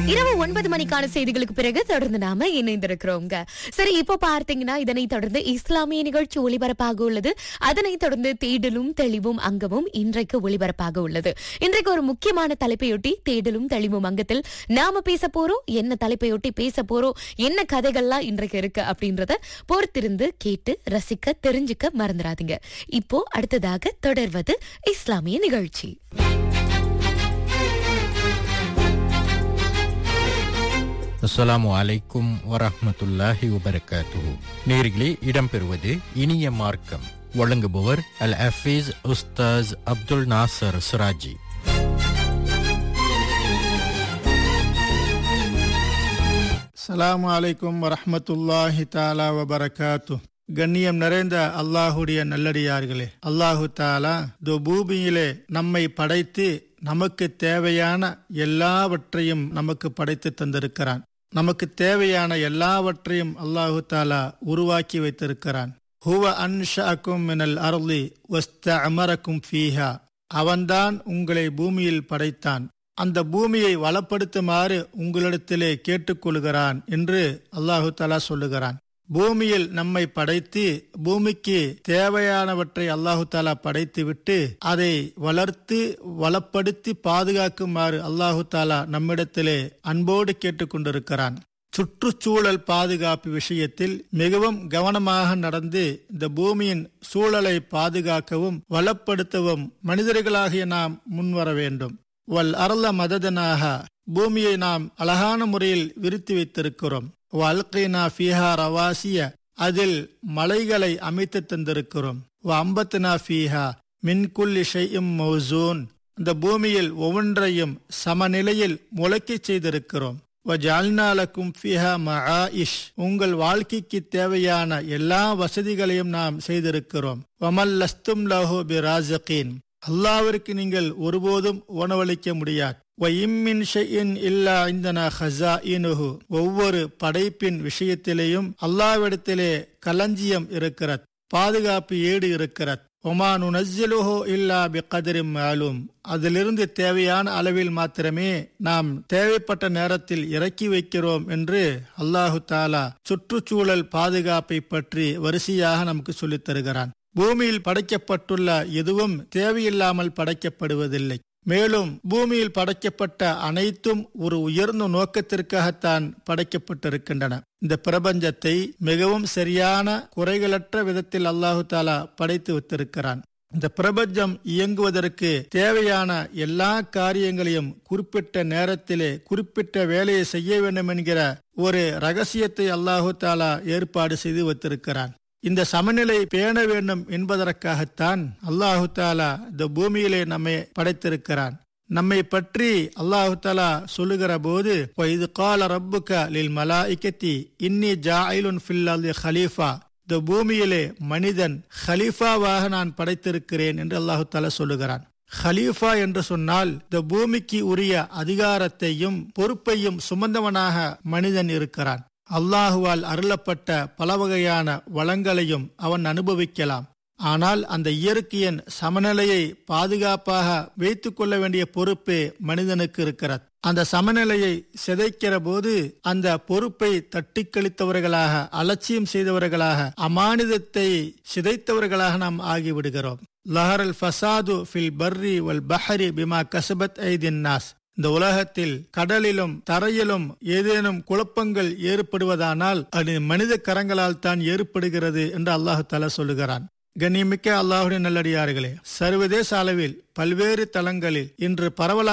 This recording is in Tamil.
இரவு ஒன்பது மணிக்கான செய்திகளுக்கு பிறகு தொடர்ந்து நாம இணைந்திருக்கிறோங்க சரி இப்போ பார்த்தீங்கன்னா இதனை தொடர்ந்து இஸ்லாமிய நிகழ்ச்சி ஒளிபரப்பாக உள்ளது அதனைத் தொடர்ந்து தேடலும் தெளிவும் அங்கமும் இன்றைக்கு ஒளிபரப்பாக உள்ளது இன்றைக்கு ஒரு முக்கியமான தலைப்பையொட்டி தேடலும் தெளிவும் அங்கத்தில் நாம பேச போறோம் என்ன தலைப்பையொட்டி பேச போறோம் என்ன கதைகள்லாம் இன்றைக்கு இருக்கு அப்படின்றத பொறுத்திருந்து கேட்டு ரசிக்க தெரிஞ்சுக்க மறந்துடாதீங்க இப்போ அடுத்ததாக தொடர்வது இஸ்லாமிய நிகழ்ச்சி அஸ்ஸலாமு அலைக்கும் வரஹ்மத்துல்லாஹி வபரகாத்துஹு நேர்களே இடம்பெறுவது இனிய மார்க்கம் வழங்குபவர் அல் ஹஃபீஸ் உஸ்தாஸ் அப்துல் நாசர் சிராஜி அஸ்ஸலாமு அலைக்கும் வரஹ்மத்துல்லாஹி தாலா வபரகாத்து கண்ணியம் நிறைந்த அல்லாஹுடைய நல்லடியார்களே அல்லாஹு தாலா இந்த பூமியிலே நம்மை படைத்து நமக்கு தேவையான எல்லாவற்றையும் நமக்கு படைத்து தந்திருக்கிறான் நமக்கு தேவையான எல்லாவற்றையும் அல்லாஹு தாலா உருவாக்கி வைத்திருக்கிறான் ஹுவ அன்ஷாக்கும் மினல் அருளி வஸ்த அமரக்கும் ஃபீஹா அவன்தான் உங்களை பூமியில் படைத்தான் அந்த பூமியை வளப்படுத்துமாறு உங்களிடத்திலே கேட்டுக்கொள்கிறான் என்று அல்லாஹு தலா சொல்லுகிறான் பூமியில் நம்மை படைத்து பூமிக்கு தேவையானவற்றை அல்லாஹு தாலா படைத்து விட்டு அதை வளர்த்து வளப்படுத்தி பாதுகாக்குமாறு அல்லாஹு தாலா நம்மிடத்திலே அன்போடு கேட்டுக்கொண்டிருக்கிறான் சுற்றுச்சூழல் பாதுகாப்பு விஷயத்தில் மிகவும் கவனமாக நடந்து இந்த பூமியின் சூழலை பாதுகாக்கவும் வளப்படுத்தவும் மனிதர்களாகிய நாம் முன்வர வேண்டும் வல் அரள மததனாக பூமியை நாம் அழகான முறையில் விரித்து வைத்திருக்கிறோம் வல்கைனா ஃபீஹா ரவாசிய அதில் மலைகளை அமைத்து தந்திருக்கிறோம் வ அம்பத்னா ஃபீஹா மின்குல்லி ஷையும் மௌசூன் இந்த பூமியில் ஒவ்வொன்றையும் சமநிலையில் முளைக்கச் செய்திருக்கிறோம் வஜால்னாலக்கும் ஃபிஹா மஆஇஷ் உங்கள் வாழ்க்கைக்கு தேவையான எல்லா வசதிகளையும் நாம் செய்திருக்கிறோம் வமல் லஸ்தும் லஹு பிராசகீன் அல்லாவிற்கு நீங்கள் ஒருபோதும் உணவளிக்க முடியாது வயிம்மின் ஷைஇன் இல்லா இந்தனா ஹசா இனுஹு ஒவ்வொரு படைப்பின் விஷயத்திலேயும் அல்லாவிடத்திலே களஞ்சியம் இருக்கிறது பாதுகாப்பு ஏடு இருக்கிறது ஒமானு நஸ்ஸலுஹோ இல்லா பிகதரிம் மாலும் அதிலிருந்து தேவையான அளவில் மாத்திரமே நாம் தேவைப்பட்ட நேரத்தில் இறக்கி வைக்கிறோம் என்று அல்லாஹு தாலா சுற்றுச்சூழல் பாதுகாப்பை பற்றி வரிசையாக நமக்கு சொல்லித் தருகிறான் பூமியில் படைக்கப்பட்டுள்ள எதுவும் தேவையில்லாமல் படைக்கப்படுவதில்லை மேலும் பூமியில் படைக்கப்பட்ட அனைத்தும் ஒரு உயர்ந்த நோக்கத்திற்காகத்தான் படைக்கப்பட்டிருக்கின்றன இந்த பிரபஞ்சத்தை மிகவும் சரியான குறைகளற்ற விதத்தில் அல்லாஹு தாலா படைத்து வைத்திருக்கிறான் இந்த பிரபஞ்சம் இயங்குவதற்கு தேவையான எல்லா காரியங்களையும் குறிப்பிட்ட நேரத்திலே குறிப்பிட்ட வேலையை செய்ய வேண்டும் என்கிற ஒரு ரகசியத்தை அல்லாஹு தாலா ஏற்பாடு செய்து வைத்திருக்கிறான் இந்த சமநிலை பேண வேண்டும் என்பதற்காகத்தான் அல்லாஹு தாலா இந்த பூமியிலே நம்மை படைத்திருக்கிறான் நம்மை பற்றி அல்லாஹு தாலா சொல்லுகிற போது இது கால ரப்புக்க லில் மலாய்கத்தி இன்னி ஜாயிலுன் ஃபில் ஹலீஃபா இந்த பூமியிலே மனிதன் ஹலீஃபாவாக நான் படைத்திருக்கிறேன் என்று அல்லாஹு தாலா சொல்லுகிறான் ஹலீஃபா என்று சொன்னால் இந்த பூமிக்கு உரிய அதிகாரத்தையும் பொறுப்பையும் சுமந்தவனாக மனிதன் இருக்கிறான் அல்லாஹுவால் அருளப்பட்ட பல வகையான வளங்களையும் அவன் அனுபவிக்கலாம் ஆனால் அந்த இயற்கையின் சமநிலையை பாதுகாப்பாக வைத்துக் கொள்ள வேண்டிய பொறுப்பு மனிதனுக்கு இருக்கிறது அந்த சமநிலையை சிதைக்கிற போது அந்த பொறுப்பை தட்டி கழித்தவர்களாக அலட்சியம் செய்தவர்களாக அமானிதத்தை சிதைத்தவர்களாக நாம் ஆகிவிடுகிறோம் லஹரல் ஃபசாது ஃபில் பர்ரி வல் பஹரி பிமா கசபத் ஐதின் நாஸ் இந்த உலகத்தில் கடலிலும் தரையிலும் ஏதேனும் குழப்பங்கள் ஏற்படுவதானால் அது மனித கரங்களால் தான் ஏற்படுகிறது என்று அல்லாஹு தலா சொல்லுகிறான் கண்ணியமிக்க அல்லாஹுடைய நல்லடியார்களே சர்வதேச அளவில் பல்வேறு தளங்களில் இன்று பரவலாக